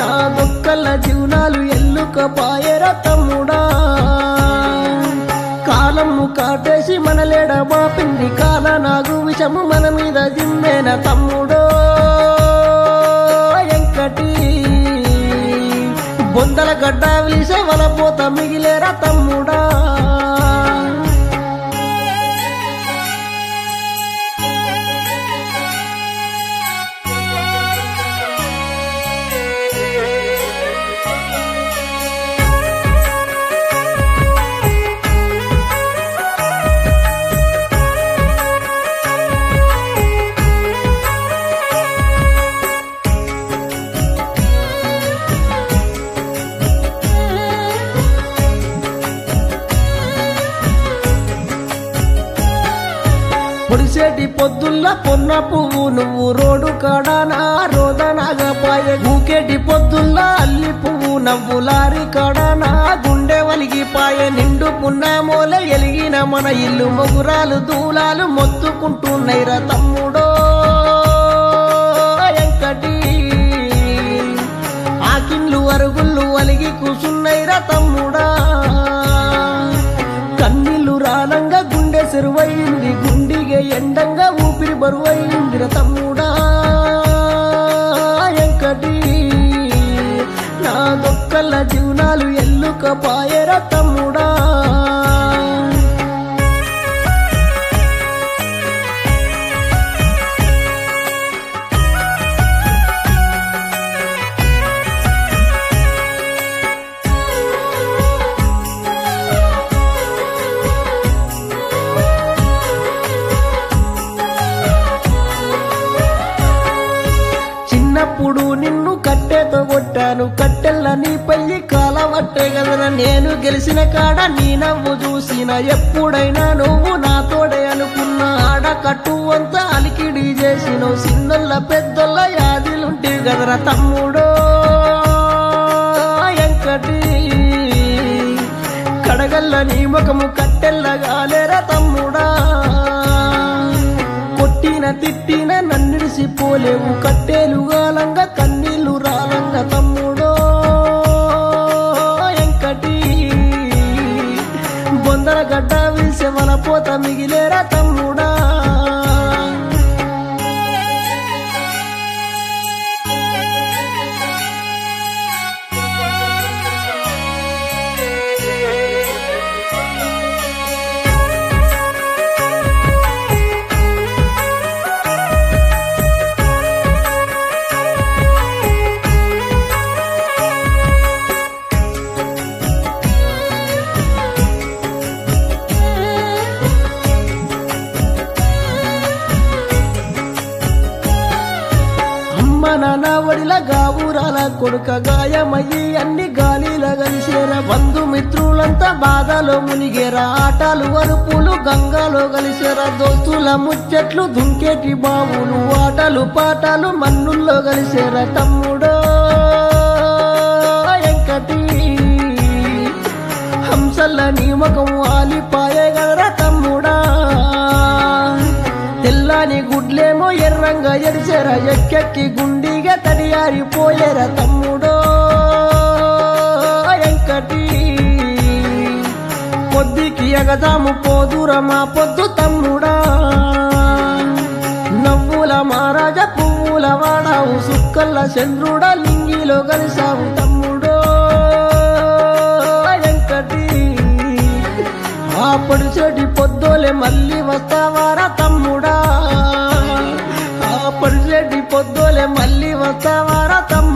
నా దొక్కల జీవనాలు ఎల్లుక పాయర తమ్ముడా కాలము కాటేసి మనలేడ బాపింది కాల నాగు విషము మన మీద జిమ్మేన తమ్ముడో ఎంకటి బొందల గడ్డ విలిసే వలపోత మిగిలేరా తమ్ముడా పొడిసేటి పొద్దుల్ల పొన్న పువ్వు నువ్వు రోడ్డు కాడానా రోదనాగపాయ గూకేటి పొద్దుల్ల అల్లి పువ్వు నవ్వు లారీ కాడానా గుండె వలిగిపాయ నిండు పున్నామోల ఎలిగిన మన ఇల్లు మొగురాలు దూలాలు మొత్తుకుంటున్నైరా తమ్ముడో ఎంకటి ఆకిన్లు అరుగుళ్ళు అలిగి కూసున్నైరా తమ్ముడా కన్నీళ్లు రానంగా గుండె సెరువైంది గుండిగే ఎండంగా ఊపిరి బరువైందిర తమ్ముడా ఎంకటి నా దొక్కల జీవనాలు ఎల్లుక పాయర తమ్ముడా చిన్నప్పుడు నిన్ను కట్టెతో కొట్టాను కట్టెల్ల నీ పెళ్లి కాలవట్టే కదరా నేను గెలిచిన కాడ నీ నవ్వు చూసిన ఎప్పుడైనా నువ్వు నా తోడే అనుకున్న ఆడ కట్టు అంతా అలికిడి చేసిన చిన్నోళ్ళ పెద్దోళ్ళ యాదిలుంటే కదరా తమ్ముడో ఎంకటి కడగల్ల నీ ముఖము కట్టెల్లగాలేరా తమ్ముడా కొట్టిన తిట్టిన నన్నిడిసిపోలేవు కట్టేలు గాలంగా కన్నీళ్లు రాలంగా తమ్ముడో ఎంకటి బొందల గడ్డ విలిసే మన పోత మిగిలేరా తమ్ముడా అమ్మ నాన్న వడిల గావురాల కొడుక గాయమయ్యి అన్ని గాలిల కలిసేరా బంధుమిత్రులంతా బాధలో మునిగేరా ఆటలు అరుపులు గంగాలో కలిసేరా దోస్తుల ముచ్చట్లు దుంకేటి బావులు ఆటలు పాటలు మన్నుల్లో కలిసేరా తమ్ముడో ఎంకటి హంసల్ల నీ ముఖం ఆలిపాయగలరా తమ్ముడా తెల్లాని గుడ్లేమో ఎర్రంగా ఎరిచెరా ఎక్కెక్కి గుండిగా తడియారిపోయేరా తమ్ముడో ఎంకటి పొద్దుకి ఎగదాము పోదురా మా పొద్దు తమ్ముడా నవ్వుల మహారాజ పువ్వుల వాడావు సుక్కల్ల చంద్రుడా లింగిలో కలిసావు తమ్ముడో ఎంకటి ఆ పొడిచెటి పొద్దోలే మళ్ళీ వస్తావారా తమ్ముడా ఆ పొడిచెటి పొద్దోలే మళ్ళీ వస్తావారా తమ్ముడా